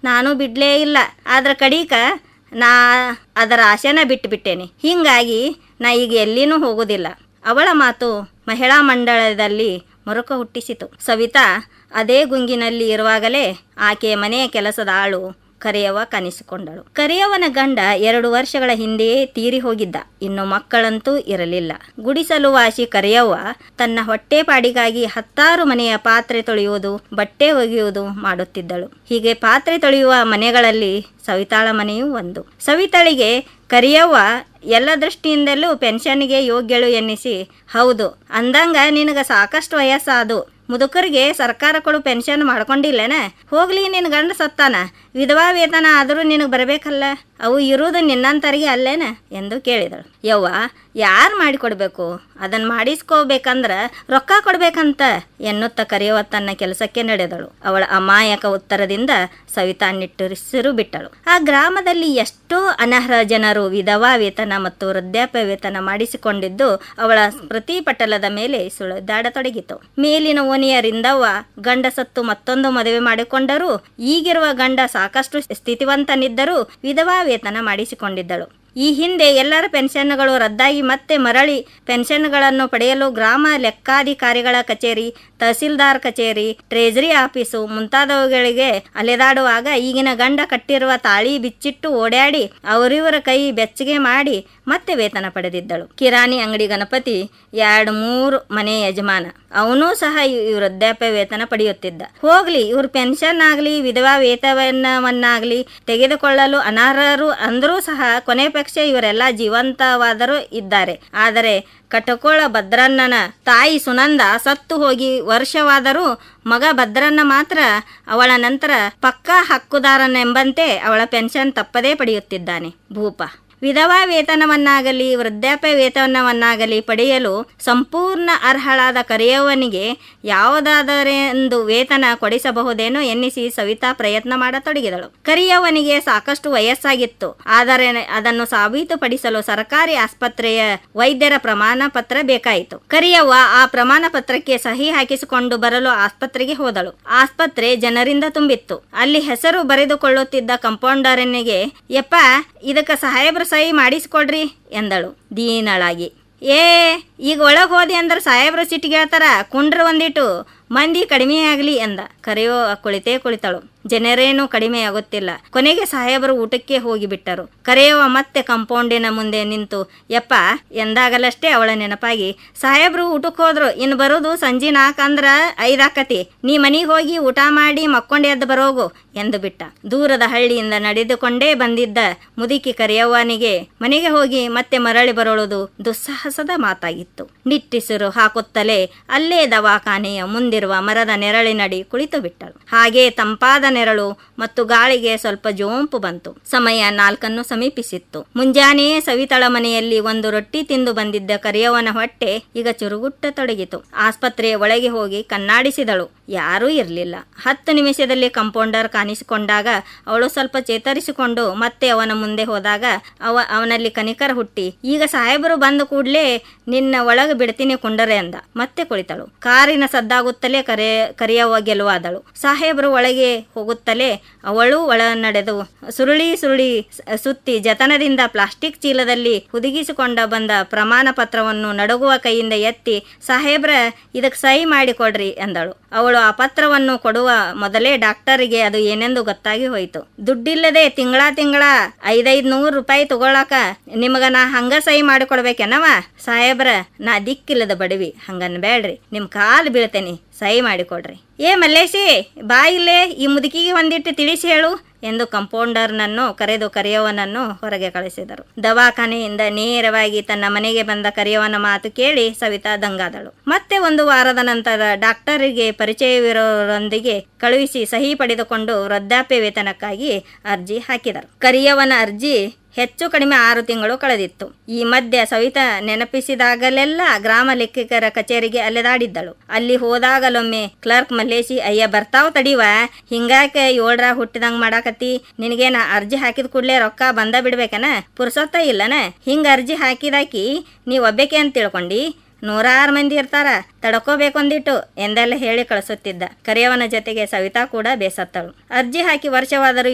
ನಾನು ಬಿಡ್ಲೇ ಇಲ್ಲ ಆದ್ರ ಕಡೀಕ ನಾ ಅದರ ಆಸೆನ ಬಿಟ್ಟುಬಿಟ್ಟೇನೆ ಹೀಗಾಗಿ ನಾ ಈಗ ಎಲ್ಲಿನೂ ಹೋಗೋದಿಲ್ಲ ಅವಳ ಮಾತು ಮಹಿಳಾ ಮಂಡಳದಲ್ಲಿ ಮರುಕ ಹುಟ್ಟಿಸಿತು ಸವಿತಾ ಅದೇ ಗುಂಗಿನಲ್ಲಿ ಇರುವಾಗಲೇ ಆಕೆಯ ಮನೆಯ ಕೆಲಸದ ಆಳು ಕರಿಯವ್ವ ಕಾಣಿಸಿಕೊಂಡಳು ಕರಿಯವ್ವನ ಗಂಡ ಎರಡು ವರ್ಷಗಳ ಹಿಂದೆಯೇ ತೀರಿ ಹೋಗಿದ್ದ ಇನ್ನು ಮಕ್ಕಳಂತೂ ಇರಲಿಲ್ಲ ಗುಡಿಸಲು ವಾಸಿ ಕರಿಯವ್ವ ತನ್ನ ಹೊಟ್ಟೆಪಾಡಿಗಾಗಿ ಹತ್ತಾರು ಮನೆಯ ಪಾತ್ರೆ ತೊಳೆಯುವುದು ಬಟ್ಟೆ ಒಗೆಯುವುದು ಮಾಡುತ್ತಿದ್ದಳು ಹೀಗೆ ಪಾತ್ರೆ ತೊಳೆಯುವ ಮನೆಗಳಲ್ಲಿ ಸವಿತಾಳ ಮನೆಯೂ ಒಂದು ಸವಿತಳಿಗೆ ಕರಿಯವ್ವ ಎಲ್ಲ ದೃಷ್ಟಿಯಿಂದಲೂ ಪೆನ್ಷನ್ಗೆ ಯೋಗ್ಯಳು ಎನ್ನಿಸಿ ಹೌದು ಅಂದಂಗ ನಿನಗ ಸಾಕಷ್ಟು ವಯಸ್ಸಾದು ಮುದುಕರಿಗೆ ಸರ್ಕಾರ ಕೊಡು ಪೆನ್ಷನ್ ಮಾಡ್ಕೊಂಡಿಲ್ಲೇನ ಹೋಗ್ಲಿ ನಿನ್ನ ಗಂಡ ಸತ್ತಾನ ವಿಧವಾ ವೇತನ ಆದರೂ ನಿನಗೆ ಬರಬೇಕಲ್ಲ ಅವು ಇರುವುದು ನಿನ್ನಂತರಿಗೆ ಅಲ್ಲೇನ ಎಂದು ಕೇಳಿದಳು ಯವ್ವ ಯಾರು ಮಾಡಿಕೊಡ್ಬೇಕು ಅದನ್ನು ಮಾಡಿಸ್ಕೋಬೇಕಂದ್ರ ರೊಕ್ಕ ಕೊಡ್ಬೇಕಂತ ಎನ್ನುತ್ತ ಕರೆಯುವ ತನ್ನ ಕೆಲಸಕ್ಕೆ ನಡೆದಳು ಅವಳ ಅಮಾಯಕ ಉತ್ತರದಿಂದ ಸವಿತಾ ನಿಟ್ಟುರಿಸಿರು ಬಿಟ್ಟಳು ಆ ಗ್ರಾಮದಲ್ಲಿ ಎಷ್ಟೋ ಅನರ್ಹ ಜನರು ವಿಧವಾ ವೇತನ ಮತ್ತು ವೃದ್ಧಾಪ್ಯ ವೇತನ ಮಾಡಿಸಿಕೊಂಡಿದ್ದು ಅವಳ ಪ್ರತಿಪಟಲದ ಮೇಲೆ ಸುಳಿದಾಡತೊಡಗಿತು ಮೇಲಿನ ಓನಿಯರಿಂದವ್ವ ಗಂಡ ಸತ್ತು ಮತ್ತೊಂದು ಮದುವೆ ಮಾಡಿಕೊಂಡರೂ ಈಗಿರುವ ಗಂಡ ಸಾಕಷ್ಟು ಸ್ಥಿತಿವಂತನಿದ್ದರೂ ವಿಧವಾ ವೇತನ ಮಾಡಿಸಿಕೊಂಡಿದ್ದಳು ಈ ಹಿಂದೆ ಎಲ್ಲರ ಪೆನ್ಷನ್ಗಳು ರದ್ದಾಗಿ ಮತ್ತೆ ಮರಳಿ ಪೆನ್ಷನ್ಗಳನ್ನು ಪಡೆಯಲು ಗ್ರಾಮ ಲೆಕ್ಕಾಧಿಕಾರಿಗಳ ಕಚೇರಿ ತಹಸೀಲ್ದಾರ್ ಕಚೇರಿ ಟ್ರೆಜರಿ ಆಫೀಸು ಮುಂತಾದವುಗಳಿಗೆ ಅಲೆದಾಡುವಾಗ ಈಗಿನ ಗಂಡ ಕಟ್ಟಿರುವ ತಾಳಿ ಬಿಚ್ಚಿಟ್ಟು ಓಡಾಡಿ ಅವರಿವರ ಕೈ ಬೆಚ್ಚಗೆ ಮಾಡಿ ಮತ್ತೆ ವೇತನ ಪಡೆದಿದ್ದಳು ಕಿರಾಣಿ ಅಂಗಡಿ ಗಣಪತಿ ಎರಡು ಮೂರು ಮನೆ ಯಜಮಾನ ಅವನೂ ಸಹ ಈ ವೃದ್ಧಾಪ್ಯ ವೇತನ ಪಡೆಯುತ್ತಿದ್ದ ಹೋಗ್ಲಿ ಇವ್ರ ಪೆನ್ಷನ್ ಆಗಲಿ ವಿಧವಾ ವೇತನವನ್ನಾಗಲಿ ತೆಗೆದುಕೊಳ್ಳಲು ಅನರ್ಹರು ಅಂದರೂ ಸಹ ಕೊನೆ ಪಕ್ಷ ಇವರೆಲ್ಲ ಜೀವಂತವಾದರೂ ಇದ್ದಾರೆ ಆದರೆ ಕಟಕೋಳ ಭದ್ರಣ್ಣನ ತಾಯಿ ಸುನಂದ ಸತ್ತು ಹೋಗಿ ವರ್ಷವಾದರೂ ಮಗ ಭದ್ರಣ್ಣ ಮಾತ್ರ ಅವಳ ನಂತರ ಪಕ್ಕಾ ಹಕ್ಕುದಾರನೆಂಬಂತೆ ಅವಳ ಪೆನ್ಷನ್ ತಪ್ಪದೇ ಪಡೆಯುತ್ತಿದ್ದಾನೆ ಭೂಪ ವಿಧವಾ ವೇತನವನ್ನಾಗಲಿ ವೃದ್ಧಾಪ್ಯ ವೇತನವನ್ನಾಗಲಿ ಪಡೆಯಲು ಸಂಪೂರ್ಣ ಅರ್ಹಳಾದ ಕರೆಯವ್ವನಿಗೆ ಯಾವುದಾದರೆಂದು ವೇತನ ಕೊಡಿಸಬಹುದೇನೋ ಎನ್ನಿಸಿ ಸವಿತಾ ಪ್ರಯತ್ನ ಮಾಡತೊಡಗಿದಳು ಕರಿಯವ್ವನಿಗೆ ಸಾಕಷ್ಟು ವಯಸ್ಸಾಗಿತ್ತು ಆದರೆ ಅದನ್ನು ಸಾಬೀತುಪಡಿಸಲು ಸರ್ಕಾರಿ ಆಸ್ಪತ್ರೆಯ ವೈದ್ಯರ ಪ್ರಮಾಣ ಪತ್ರ ಬೇಕಾಯಿತು ಕರಿಯವ್ವ ಆ ಪ್ರಮಾಣ ಪತ್ರಕ್ಕೆ ಸಹಿ ಹಾಕಿಸಿಕೊಂಡು ಬರಲು ಆಸ್ಪತ್ರೆಗೆ ಹೋದಳು ಆಸ್ಪತ್ರೆ ಜನರಿಂದ ತುಂಬಿತ್ತು ಅಲ್ಲಿ ಹೆಸರು ಬರೆದುಕೊಳ್ಳುತ್ತಿದ್ದ ಕಂಪೌಂಡರನಿಗೆ ಯಪ್ಪ ಇದಕ್ಕ ಸಾಹೇಬ್ರ ಸಹಿ ಮಾಡಿಸ್ಕೊಡ್ರಿ ಎಂದಳು ದೀನಳಾಗಿ ಏ ಈಗ ಒಳಗೆ ಹೋದೆ ಅಂದ್ರೆ ಸಾಹೇಬ್ರ ಸಿಟ್ಟಿಗೆ ಹೇಳ್ತಾರ ಕುಂಡ್ರ ಒಂದಿಟ್ಟು ಮಂದಿ ಕಡಿಮೆ ಆಗಲಿ ಎಂದ ಕರೆಯೋ ಕುಳಿತೇ ಕುಳಿತಳು ಜನರೇನೂ ಕಡಿಮೆ ಆಗುತ್ತಿಲ್ಲ ಕೊನೆಗೆ ಸಾಹೇಬರು ಊಟಕ್ಕೆ ಹೋಗಿಬಿಟ್ಟರು ಕರೆಯುವ ಮತ್ತೆ ಕಂಪೌಂಡಿನ ಮುಂದೆ ನಿಂತು ಯಪ್ಪ ಎಂದಾಗಲಷ್ಟೇ ಅವಳ ನೆನಪಾಗಿ ಸಾಹೇಬ್ರು ಊಟಕ್ಕೆ ಹೋದ್ರು ಇನ್ನು ಬರೋದು ಸಂಜೆ ನಾಲ್ಕು ಅಂದ್ರ ಐದಾಕತಿ ನೀ ಮನೆಗೆ ಹೋಗಿ ಊಟ ಮಾಡಿ ಮಕ್ಕೊಂಡು ಎದ್ದು ಬರೋಗು ಎಂದು ಬಿಟ್ಟ ದೂರದ ಹಳ್ಳಿಯಿಂದ ನಡೆದುಕೊಂಡೇ ಬಂದಿದ್ದ ಮುದುಕಿ ಕರೆಯವ್ವನಿಗೆ ಮನೆಗೆ ಹೋಗಿ ಮತ್ತೆ ಮರಳಿ ಬರಳುವುದು ದುಸ್ಸಾಹಸದ ಮಾತಾಗಿತ್ತು ನಿಟ್ಟಿಸಿರು ಹಾಕುತ್ತಲೇ ಅಲ್ಲೇ ದವಾಖಾನೆಯ ಮುಂದಿರುವ ಮರದ ನೆರಳಿನಡಿ ಕುಳಿತು ಬಿಟ್ಟಳು ಹಾಗೆ ತಂಪಾದ ನೆರಳು ಮತ್ತು ಗಾಳಿಗೆ ಸ್ವಲ್ಪ ಜೋಂಪು ಬಂತು ಸಮಯ ನಾಲ್ಕನ್ನು ಸಮೀಪಿಸಿತ್ತು ಮುಂಜಾನೆಯೇ ಸವಿತಳ ಮನೆಯಲ್ಲಿ ಒಂದು ರೊಟ್ಟಿ ತಿಂದು ಬಂದಿದ್ದ ಕರಿಯವನ ಹೊಟ್ಟೆ ಈಗ ಚುರುಗುಟ್ಟತೊಡಗಿತು ಆಸ್ಪತ್ರೆಯ ಒಳಗೆ ಹೋಗಿ ಕಣ್ಣಾಡಿಸಿದಳು ಯಾರೂ ಇರಲಿಲ್ಲ ಹತ್ತು ನಿಮಿಷದಲ್ಲಿ ಕಂಪೌಂಡರ್ ಕಾಣಿಸಿಕೊಂಡಾಗ ಅವಳು ಸ್ವಲ್ಪ ಚೇತರಿಸಿಕೊಂಡು ಮತ್ತೆ ಅವನ ಮುಂದೆ ಹೋದಾಗ ಅವ ಅವನಲ್ಲಿ ಕನಿಕರ ಹುಟ್ಟಿ ಈಗ ಸಾಹೇಬರು ಬಂದ ಕೂಡಲೇ ನಿನ್ನ ಒಳಗೆ ಬಿಡ್ತೀನಿ ಕುಂಡರೆ ಅಂದ ಮತ್ತೆ ಕುಳಿತಳು ಕಾರಿನ ಸದ್ದಾಗುತ್ತಲೇ ಕರೆ ಕರಿಯವ್ವ ಗೆಲುವಾದಳು ಸಾಹೇಬರು ಒಳಗೆ ಹೋಗುತ್ತಲೇ ಅವಳು ಒಳ ನಡೆದು ಸುರುಳಿ ಸುರುಳಿ ಸ- ಸುತ್ತಿ ಜತನದಿಂದ ಪ್ಲಾಸ್ಟಿಕ್ ಚೀಲದಲ್ಲಿ ಹುದುಗಿಸಿಕೊಂಡ ಬಂದ ಪ್ರಮಾಣ ಪತ್ರವನ್ನು ನಡುಗುವ ಕೈಯಿಂದ ಎತ್ತಿ ಸಾಹೇಬ್ರ ಇದಕ್ಕೆ ಸಹಿ ಮಾಡಿಕೊಡ್ರಿ ಎಂದಳು ಅವಳು ಆ ಪತ್ರವನ್ನು ಕೊಡುವ ಮೊದಲೇ ಡಾಕ್ಟರಿಗೆ ಅದು ಏನೆಂದು ಗೊತ್ತಾಗಿ ಹೋಯಿತು ದುಡ್ಡಿಲ್ಲದೆ ತಿಂಗಳ ತಿಂಗಳ ಐದೈದು ನೂರು ರೂಪಾಯಿ ತಗೊಳಕ ನಿಮಗ ನಾ ಹಂಗ ಸಹಿ ಮಾಡಿಕೊಡ್ಬೇಕೆನವ ಸಾಹೇಬ್ರ ನಾ ದಿಕ್ಕಿಲ್ಲದ ಬಡವಿ ಹಂಗನ್ ಬೇಡ್ರಿ ನಿಮ್ ಕಾಲು ಬೀಳ್ತೇನೆ ಸಹಿ ಮಾಡಿಕೊಡ್ರಿ ಏ ಮಲ್ಲೇಶಿ ಬಾ ಇಲ್ಲೇ ಈ ಮುದುಕಿಗೆ ಒಂದಿಟ್ಟು ತಿಳಿಸಿ ಹೇಳು ಎಂದು ಕಂಪೌಂಡರ್ನನ್ನು ಕರೆದು ಕರೆಯವನನ್ನು ಹೊರಗೆ ಕಳಿಸಿದರು ದವಾಖಾನೆಯಿಂದ ನೇರವಾಗಿ ತನ್ನ ಮನೆಗೆ ಬಂದ ಕರೆಯವನ ಮಾತು ಕೇಳಿ ಸವಿತಾ ದಂಗಾದಳು ಮತ್ತೆ ಒಂದು ವಾರದ ನಂತರ ಡಾಕ್ಟರಿಗೆ ಪರಿಚಯವಿರೋರೊಂದಿಗೆ ಕಳುಹಿಸಿ ಸಹಿ ಪಡೆದುಕೊಂಡು ವೃದ್ಧಾಪ್ಯ ವೇತನಕ್ಕಾಗಿ ಅರ್ಜಿ ಹಾಕಿದರು ಕರಿಯವನ ಅರ್ಜಿ ಹೆಚ್ಚು ಕಡಿಮೆ ಆರು ತಿಂಗಳು ಕಳೆದಿತ್ತು ಈ ಮಧ್ಯೆ ಸವಿತಾ ನೆನಪಿಸಿದಾಗಲೆಲ್ಲ ಗ್ರಾಮ ಲೆಕ್ಕಿಗರ ಕಚೇರಿಗೆ ಅಲೆದಾಡಿದ್ದಳು ಅಲ್ಲಿ ಹೋದಾಗಲೊಮ್ಮೆ ಕ್ಲರ್ಕ್ ಮಲ್ಲೇಶಿ ಅಯ್ಯ ಬರ್ತಾವ್ ತಡಿವ ಹಿಂಗಾಕ ಏಳ್ರ ಹುಟ್ಟಿದಂಗ್ ಮಾಡಾಕತ್ತಿ ನಿನಗೇನ ಅರ್ಜಿ ಹಾಕಿದ ಕೂಡ್ಲೆ ರೊಕ್ಕ ಬಂದ ಬಿಡ್ಬೇಕನ ಪುರ್ಸೊತ್ತ ಇಲ್ಲನ ಹಿಂಗ ಅರ್ಜಿ ಹಾಕಿದಾಕಿ ನೀ ಒಬ್ಬೇಕೆ ಅಂತ ತಿಳ್ಕೊಂಡಿ ನೂರಾರು ಮಂದಿ ಇರ್ತಾರ ತಡ್ಕೋಬೇಕೊಂದಿಟ್ಟು ಎಂದೆಲ್ಲ ಹೇಳಿ ಕಳಿಸುತ್ತಿದ್ದ ಕರಿಯವನ ಜೊತೆಗೆ ಸವಿತಾ ಕೂಡ ಬೇಸತ್ತಳು ಅರ್ಜಿ ಹಾಕಿ ವರ್ಷವಾದರೂ